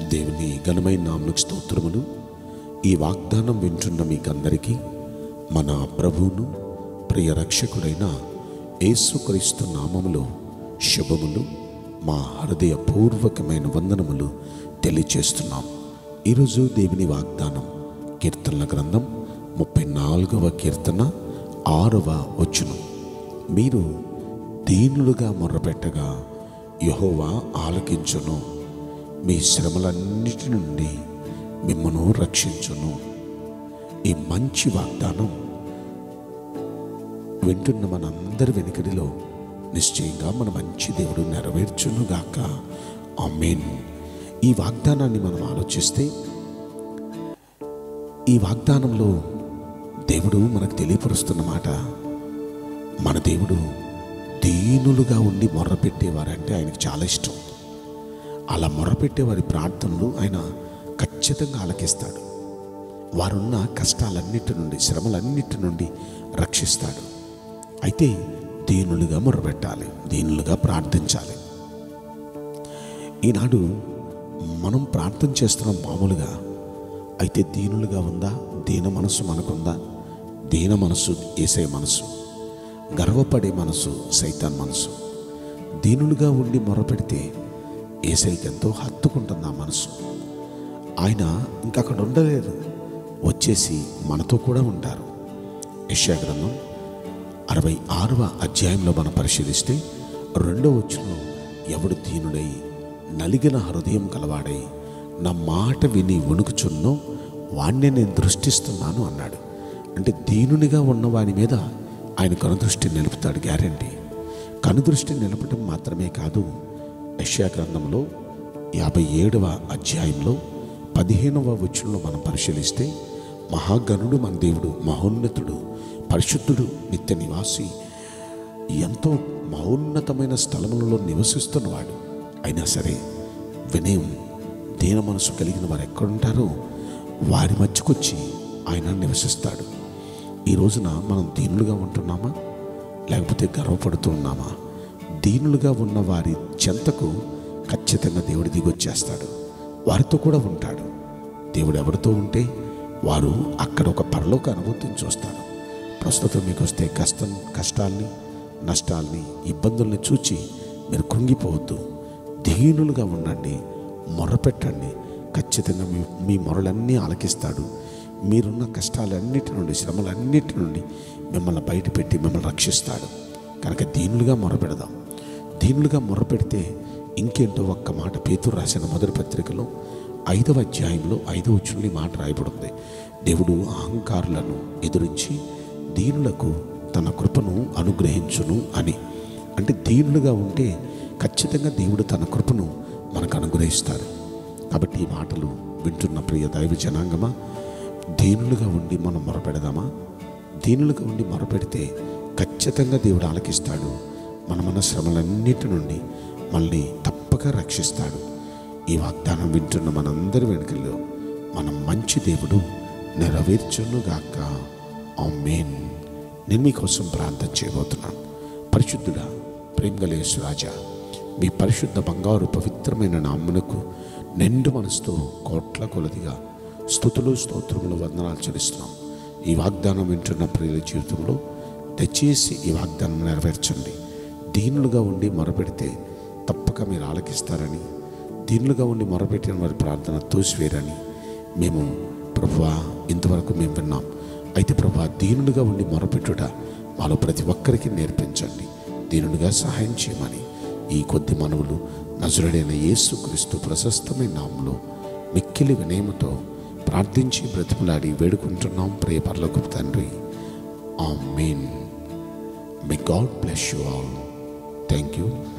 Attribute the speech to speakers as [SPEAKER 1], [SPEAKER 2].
[SPEAKER 1] దేవుని ఘనమైన నామకు స్తోత్రములు ఈ వాగ్దానం వింటున్న మీకందరికీ మన ప్రభువును ప్రియ రక్షకుడైన యేసుక్రీస్తు నామములో శుభములు మా హృదయపూర్వకమైన వందనములు తెలియచేస్తున్నాం ఈరోజు దేవుని వాగ్దానం కీర్తనల గ్రంథం ముప్పై నాలుగవ కీర్తన ఆరవ వచనం మీరు దీనులుగా మొర్రపెట్టగా యహోవా ఆలకించును మీ శ్రమలన్నిటి నుండి మిమ్మను రక్షించును ఈ మంచి వాగ్దానం వింటున్న మనందరి వెనుకడిలో నిశ్చయంగా మన మంచి దేవుడు నెరవేర్చునుగాక ఆమెన్ ఈ వాగ్దానాన్ని మనం ఆలోచిస్తే ఈ వాగ్దానంలో దేవుడు మనకు తెలియపరుస్తున్న మాట మన దేవుడు దీనులుగా ఉండి మొర్రపెట్టేవారంటే ఆయనకు చాలా ఇష్టం అలా మొర్రపెట్టే వారి ప్రార్థనలు ఆయన ఖచ్చితంగా ఆలకిస్తాడు వారున్న కష్టాలన్నిటి నుండి శ్రమలన్నిటి నుండి రక్షిస్తాడు అయితే దీనులుగా మొర్రపెట్టాలి దీనులుగా ప్రార్థించాలి ఈనాడు మనం ప్రార్థన చేస్తున్నాం మామూలుగా అయితే దీనులుగా ఉందా దీన మనసు మనకుందా దీన మనసు ఏసే మనసు గర్వపడే మనసు సైతాన్ మనసు దీనులుగా ఉండి మొరపెడితే ఏసైకి ఎంతో హత్తుకుంటుంది ఆ మనసు ఆయన ఇంకా అక్కడ ఉండలేదు వచ్చేసి మనతో కూడా ఉంటారు యెషయా గ్రంథం అరవై ఆరవ అధ్యాయంలో మనం పరిశీలిస్తే రెండో వచ్చులో ఎవడు దీనుడై నలిగిన హృదయం కలవాడై నా మాట విని వణుకుచున్నో వాణ్ణి నేను దృష్టిస్తున్నాను అన్నాడు అంటే దీనునిగా ఉన్న వాని మీద ఆయన కనుదృష్టి నిలుపుతాడు గ్యారంటీ కనుదృష్టి నిలపటం మాత్రమే కాదు యెషయా గ్రంథంలో యాభై ఏడవ అధ్యాయంలో పదిహేనవ వచనంలో మనం పరిశీలిస్తే మహాగణుడు మన దేవుడు మహోన్నతుడు పరిశుద్ధుడు నిత్య నివాసి ఎంతో మహోన్నతమైన స్థలములలో నివసిస్తున్నవాడు అయినా సరే వినయం దీన మనసు కలిగిన వారు ఎక్కడుంటారో వారి మధ్యకొచ్చి ఆయన నివసిస్తాడు ఈ రోజున మనం దీనులుగా ఉంటున్నామా లేకపోతే గర్వపడుతూ ఉన్నామా దీనులుగా ఉన్న వారి చెంతకు ఖచ్చితంగా దేవుడు దిగొచ్చేస్తాడు వారితో కూడా ఉంటాడు దేవుడు ఎవరితో ఉంటే వారు అక్కడ ఒక పరలోక అనుభూతిని చూస్తారు ప్రస్తుతం మీకు వస్తే కష్టం కష్టాల్ని నష్టాల్ని ఇబ్బందుల్ని చూచి మీరు కృంగిపోవద్దు దీనులుగా ఉండండి మొరపెట్టండి ఖచ్చితంగా మీ మీ మొరలన్నీ ఆలకిస్తాడు మీరున్న కష్టాలన్నిటి నుండి శ్రమలన్నిటి నుండి మిమ్మల్ని బయటపెట్టి మిమ్మల్ని రక్షిస్తాడు కనుక దీనులుగా మొరపెడదాం దీనులుగా మొరపెడితే ఇంకేంటో ఒక్క మాట పేతురు రాసిన మొదటి పత్రికలో ఐదవ అధ్యాయంలో ఐదవ వచ్చుని ఈ మాట రాయబడింది దేవుడు అహంకారులను ఎదురించి దీనులకు తన కృపను అనుగ్రహించును అని అంటే దీనులుగా ఉంటే ఖచ్చితంగా దేవుడు తన కృపను మనకు అనుగ్రహిస్తాడు కాబట్టి ఈ మాటలు వింటున్న ప్రియ దైవ జనాంగమా దీనులుగా ఉండి మనం మొరపెడదామా దీనులుగా ఉండి మొరపెడితే ఖచ్చితంగా దేవుడు ఆలకిస్తాడు మన మన శ్రమలన్నిటి నుండి మళ్ళీ తప్పక రక్షిస్తాడు ఈ వాగ్దానం వింటున్న మనందరి వెనుకల్లో మన మంచి దేవుడు నెరవేర్చునుగాక ఆమేన్ నేను మీకోసం ప్రార్థన చేయబోతున్నాను పరిశుద్ధుడా ప్రేమగలేసు రాజా మీ పరిశుద్ధ బంగారు పవిత్రమైన నామ్మునకు నిండు మనసుతో కోట్ల కొలదిగా స్థుతులు స్తోత్రములు వందనాలు చెల్లిస్తున్నాం ఈ వాగ్దానం వింటున్న ప్రియుల జీవితంలో దయచేసి ఈ వాగ్దానం నెరవేర్చండి దీనులుగా ఉండి మొరపెడితే తప్పక మీరు ఆలకిస్తారని దీనులుగా ఉండి మొరపెట్టిన వారి ప్రార్థన తోసివేరని మేము ప్రభువా ఇంతవరకు మేము విన్నాం అయితే ప్రభా దీనులుగా ఉండి మొరపెట్టుట మాలో ప్రతి ఒక్కరికి నేర్పించండి దీనులుగా సహాయం చేయమని ఈ కొద్ది మనవులు నజరుడైన యేసు క్రీస్తు ప్రశస్తమైన నామంలో మిక్కిలి వినయముతో ప్రార్థించి బ్రతిమలాడి వేడుకుంటున్నాం ప్రియ పర్లకు తండ్రి ఆ మెయిన్ may God bless you all thank you